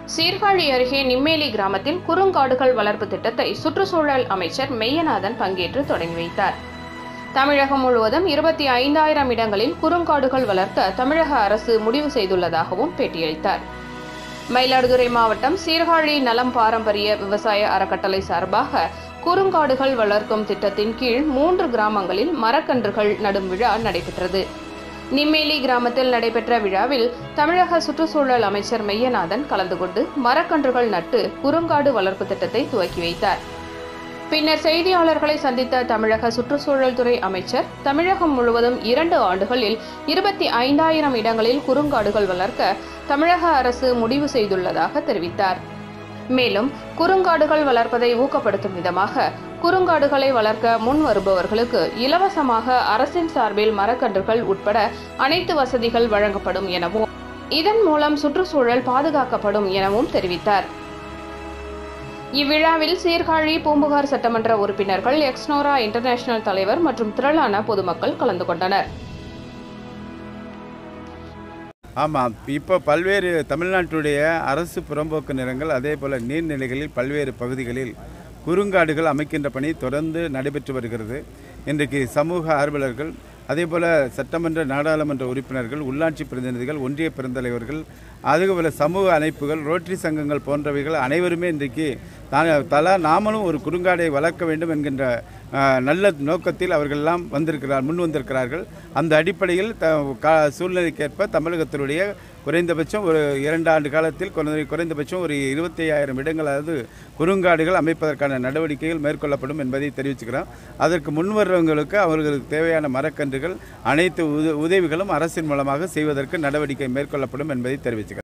சீர்காழி அருகே நிம்மேலி கிராமத்தில் குறுங்காடுகள் வளர்ப்பு திட்டத்தை சுற்றுச்சூழல் அமைச்சர் மெய்யநாதன் பங்கேற்று தொடங்கி வைத்தார் தமிழகம் முழுவதும் இருபத்தி ஐந்தாயிரம் இடங்களில் குறுங்காடுகள் வளர்க்க தமிழக அரசு முடிவு செய்துள்ளதாகவும் பேட்டியளித்தார் மயிலாடுதுறை மாவட்டம் சீர்காழி நலம் பாரம்பரிய விவசாய அறக்கட்டளை சார்பாக குறுங்காடுகள் வளர்க்கும் திட்டத்தின் கீழ் மூன்று கிராமங்களில் மரக்கன்றுகள் நடும் விழா நடைபெற்றது நிம்மேலி கிராமத்தில் நடைபெற்ற விழாவில் தமிழக சுற்றுச்சூழல் அமைச்சர் மெய்யநாதன் கலந்து கொண்டு மரக்கன்றுகள் நட்டு குறுங்காடு வளர்ப்பு திட்டத்தை துவக்கி வைத்தார் பின்னர் செய்தியாளர்களை சந்தித்த தமிழக சுற்றுச்சூழல் துறை அமைச்சர் தமிழகம் முழுவதும் இரண்டு ஆண்டுகளில் இருபத்தி ஐந்தாயிரம் இடங்களில் குறுங்காடுகள் வளர்க்க தமிழக அரசு முடிவு செய்துள்ளதாக தெரிவித்தார் மேலும் குறுங்காடுகள் வளர்ப்பதை ஊக்கப்படுத்தும் விதமாக குறுங்காடுகளை வளர்க்க முன் வருபவர்களுக்கு இலவசமாக அரசின் சார்பில் மரக்கன்றுகள் உட்பட அனைத்து வசதிகள் வழங்கப்படும் எனவும் இதன் மூலம் சுற்றுச்சூழல் பாதுகாக்கப்படும் எனவும் தெரிவித்தார் இவ்விழாவில் சீர்காழி பூம்புகார் சட்டமன்ற உறுப்பினர்கள் எக்ஸ்னோரா இன்டர்நேஷனல் தலைவர் மற்றும் திரளான பொதுமக்கள் கலந்து கொண்டனர் ஆமாம் இப்போ பல்வேறு தமிழ்நாட்டுடைய அரசு புறம்போக்கு நிலங்கள் அதே போல் நீர்நிலைகளில் பல்வேறு பகுதிகளில் குறுங்காடுகள் அமைக்கின்ற பணி தொடர்ந்து நடைபெற்று வருகிறது இன்றைக்கு சமூக ஆர்வலர்கள் அதேபோல் சட்டமன்ற நாடாளுமன்ற உறுப்பினர்கள் உள்ளாட்சி பிரதிநிதிகள் ஒன்றிய பெருந்தலைவர்கள் அதுபோல் சமூக அமைப்புகள் ரோட்டரி சங்கங்கள் போன்றவைகள் அனைவருமே இன்றைக்கு தான் தலா நாமளும் ஒரு குறுங்காடை வளர்க்க வேண்டும் என்கின்ற அஹ், நல்ல நோக்கத்தில் அவர்களெல்லாம் வந்திருக்கிறார் முன் வந்திருக்கிறார்கள் அந்த அடிப்படையில் த கா சூழ்நிலைக்கேற்ப தமிழகத்தினுடைய குறைந்தபட்சம் ஒரு இரண்டு ஆண்டு காலத்தில் குறைந்த குறைந்தபட்சம் ஒரு இருபத்தி ஐயாயிரம் இடங்களாவது குறுங்காடுகள் அமைப்பதற்கான நடவடிக்கைகள் மேற்கொள்ளப்படும் என்பதை தெரிவிச்சுக்கிறோம் அதற்கு முன்வர்றவங்களுக்கு அவர்களுக்கு தேவையான மரக்கன்றுகள் அனைத்து உத- உதவிகளும் அரசின் மூலமாக செய்வதற்கு நடவடிக்கை மேற்கொள்ளப்படும் என்பதை தெரிவிச்சுக்கிறேன்